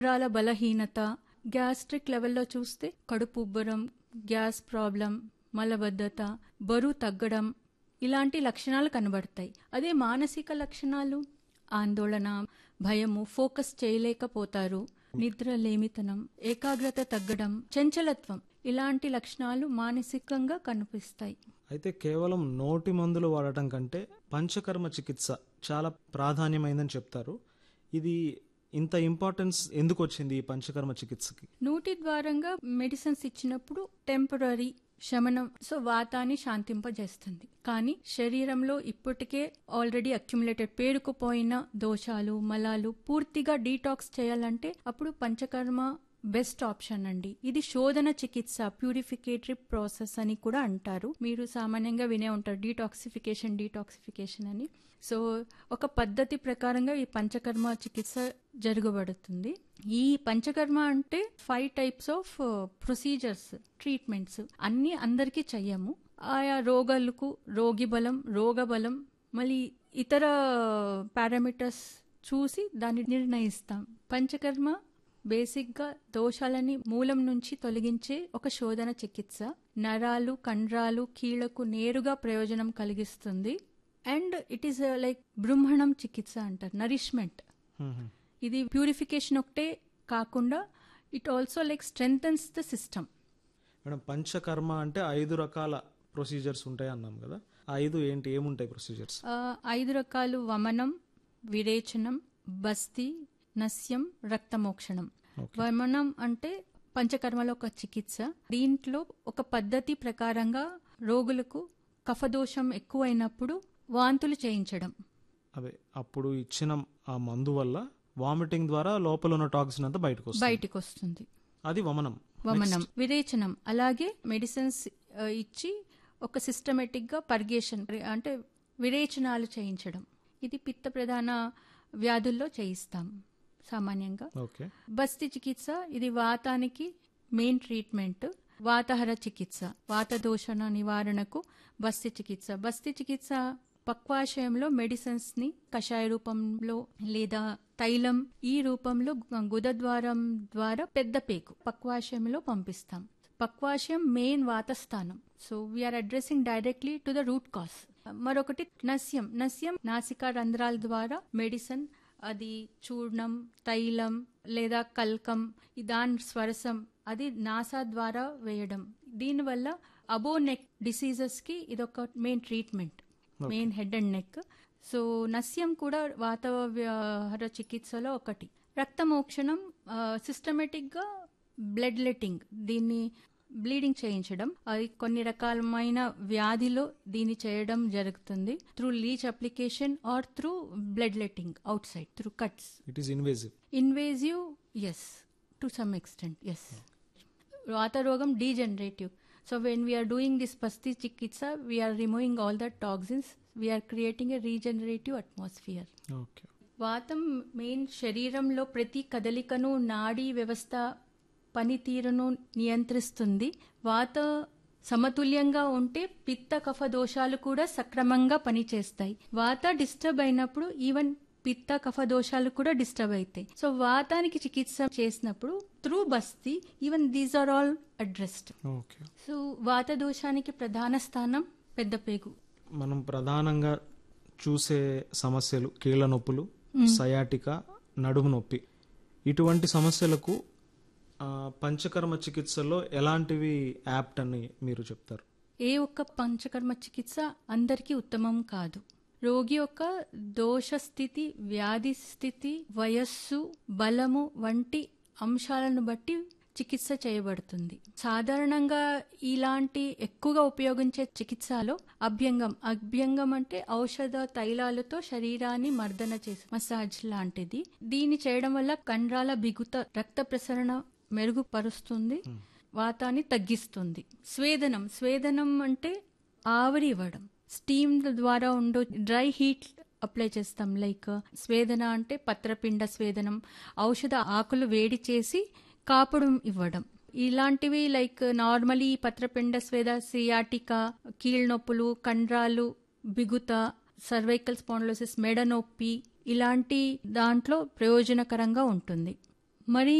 నరాల బలహీనత గ్యాస్ట్రిక్ లెవెల్లో చూస్తే కడుపు ఉబ్బరం గ్యాస్ ప్రాబ్లం మలబద్ధత బరువు తగ్గడం ఇలాంటి లక్షణాలు కనబడతాయి అదే మానసిక లక్షణాలు ఆందోళన భయము ఫోకస్ చేయలేకపోతారు నిద్ర లేమితనం ఏకాగ్రత తగ్గడం చంచలత్వం ఇలాంటి లక్షణాలు మానసికంగా కనిపిస్తాయి అయితే కేవలం నోటి మందులు వాడటం కంటే పంచకర్మ చికిత్స చాలా ప్రాధాన్యమైందని చెప్తారు ఇది ఇంత ఇంపార్టెన్స్ ఎందుకు వచ్చింది ఈ పంచకర్మ చికిత్సకి నోటి ద్వారంగా మెడిసిన్స్ ఇచ్చినప్పుడు టెంపరీ శమనం సో వాతాన్ని శాంతింపజేస్తుంది కానీ శరీరంలో ఇప్పటికే ఆల్రెడీ అక్యుములేటెడ్ పేరుకుపోయిన దోషాలు మలాలు పూర్తిగా డీటాక్స్ చేయాలంటే అప్పుడు పంచకర్మ బెస్ట్ ఆప్షన్ అండి ఇది శోధన చికిత్స ప్యూరిఫికేటరీ ప్రాసెస్ అని కూడా అంటారు మీరు సామాన్యంగా వినే ఉంటారు డీటాక్సిఫికేషన్ డీటాక్సిఫికేషన్ అని సో ఒక పద్ధతి ప్రకారంగా ఈ పంచకర్మ చికిత్స జరగబడుతుంది ఈ పంచకర్మ అంటే five types of procedures treatments అన్ని అందరికీ చెయ్యము ఆయా రోగాలకు రోగి బలం రోగ బలం మళ్ళీ ఇతర పారామీటర్స్ చూసి దాన్ని నిర్ణయిస్తాం పంచకర్మ బేసిక్గా దోషాలని మూలం నుంచి తొలగించే ఒక శోధన చికిత్స నరాలు కండ్రాలు కీళ్లకు నేరుగా ప్రయోజనం కలిగిస్తుంది అండ్ ఇట్ ఈస్ లైక్ బృంహణం చికిత్స అంటారు నరిష్మెంట్ ఇది ప్యూరిఫికేషన్ ఒకటే కాకుండా it also like strengthens the system madam panchakarma అంటే ఐదు రకాల ప్రొసీజర్స్ ఉంటాయి అన్నాం కదా ఆ ఐదు ఏంటి ఏముంటాయి ప్రొసీజర్స్ ఐదు రకాలు వమనం విరేచనం బస్తి నస్యం రక్తమోక్షణం వమనం అంటే పంచకర్మలో ఒక చికిత్స దీంట్లో ఒక పద్ధతి ప్రకారంగా రోగులకు కఫదోషం ఎక్కువైనప్పుడు వాంతులు చేయించడం అదే అప్పుడు ఇచ్చిన ఆ మందు వల్ల వామిటింగ్ ద్వారా లోపల ఉన్న టాక్సిన్ అంతా బయటకు వస్తుంది బయటికి వస్తుంది అది వమనం వమనం విరేచనం అలాగే మెడిసిన్స్ ఆ, ఇచ్చి ఒక సిస్టమేటిక్ గా పర్గేషన్ అంటే విరేచనాలు చేయించడం ఇది పిత్త ప్రధాన వ్యాధుల్లో చేయిస్తాం సామాన్యంగా ఓకే బస్తి చికిత్స ఇది వాతానికి మెయిన్ ట్రీట్మెంట్ వాతహర చికిత్స వాత దోషణ నివారణకు బస్తి చికిత్స బస్తి చికిత్స పక్వాశయంలో మెడిసిన్స్ ని కషాయ రూపంలో లేదా తైలం ఈ రూపంలో గుదద్వారం ద్వారా పెద్ద పేకు పక్వాశయంలో పంపిస్తాం పక్వాశయం మెయిన్ వాతస్థానం so we are addressing directly to the root cause మరొకటి నస్యం నస్యం నాసికా రంధ్రాల ద్వారా మెడిసిన్ అది చూర్ణం తైలం లేదా కల్కం ఈ దాని స్వరసం అది నాసా ద్వారా వేయడం దీనివల్ల అబో నెక్ డిసీజెస్ కి ఇదొక main treatment main head and neck so నస్యం కూడా వాతావరణ చికిత్సలో ఒకటి రక్తమోక్షణం సిస్టమేటిక్ గా బ్లడ్ లెట్టింగ్ దీన్ని బ్లీడింగ్ చేయించడం అది కొన్ని రకాలమైన వ్యాధిలో దీన్ని చేయడం జరుగుతుంది through leech application or through blood letting outside through cuts it is invasive invasive as to some extent as వాతరోగం degenerative so when we are doing this పస్తి చికిత్స we are removing all the toxins we are creating a regenerative atmosphere okay వాతం main శరీరంలో ప్రతి కదలికను నాడీ వ్యవస్థ పనితీరును నియంత్రిస్తుంది వాత సమతుల్యంగా ఉంటే పిత్త కఫ దోషాలు కూడా సక్రమంగా పనిచేస్తాయి వాత డిస్టర్బ్ అయినప్పుడు ఈవెన్ పిత్త కఫ దోషాలు కూడా డిస్టర్బ్ అవుతాయి సో వాతానికి చికిత్స చేసినప్పుడు త్రూ బస్తి even these are all addressed okay so వాత దోషానికి ప్రధాన స్థానం పెద్ద పేగు మనం ప్రధానంగా చూసే సమస్యలు కీళ్ళ నొప్పులు సయాటిక నడుము నొప్పి ఇటువంటి సమస్యలకు ఆ, పంచకర్మ చికిత్సలో ఎలాంటివి యాప్ట్ అని మీరు చెప్తారు ఏ ఒక్క పంచకర్మ చికిత్స అందరికీ ఉత్తమం కాదు రోగి యొక్క దోష స్థితి వ్యాధి స్థితి వయస్సు బలము వంటి అంశాలను బట్టి చికిత్స చేయబడుతుంది సాధారణంగా ఇలాంటి ఎక్కువగా ఉపయోగించే చికిత్సలో అభ్యంగం అభ్యంగం అంటే ఔషధ తైలాలతో శరీరాన్ని మర్దన చేసి మసాజ్ లాంటిది దీన్ని చేయడం వల్ల కండరాల బిగుత రక్త ప్రసరణ మెరుగుపరుస్తుంది వాతాన్ని తగ్గిస్తుంది స్వేదనం స్వేదనం అంటే ఆవిరి ఇవ్వడం స్టీమ్ ద్వారా ఉండు డ్రై హీట్ అప్లై చేస్తాం లైక్ స్వేదన అంటే పత్రపిండ స్వేదనం ఔషధ ఆకులు వేడి చేసి కాపుడు ఇవ్వడం ఇలాంటివి లైక్ నార్మలీ పత్రపిండ స్వేద సియాటికా కీళ్ళ నొప్పులు కండ్రాలు బిగుత సర్వైకల్ స్పాండ్లోసిస్ మెడ నొప్పి ఇలాంటి దాంట్లో ప్రయోజనకరంగా ఉంటుంది మరి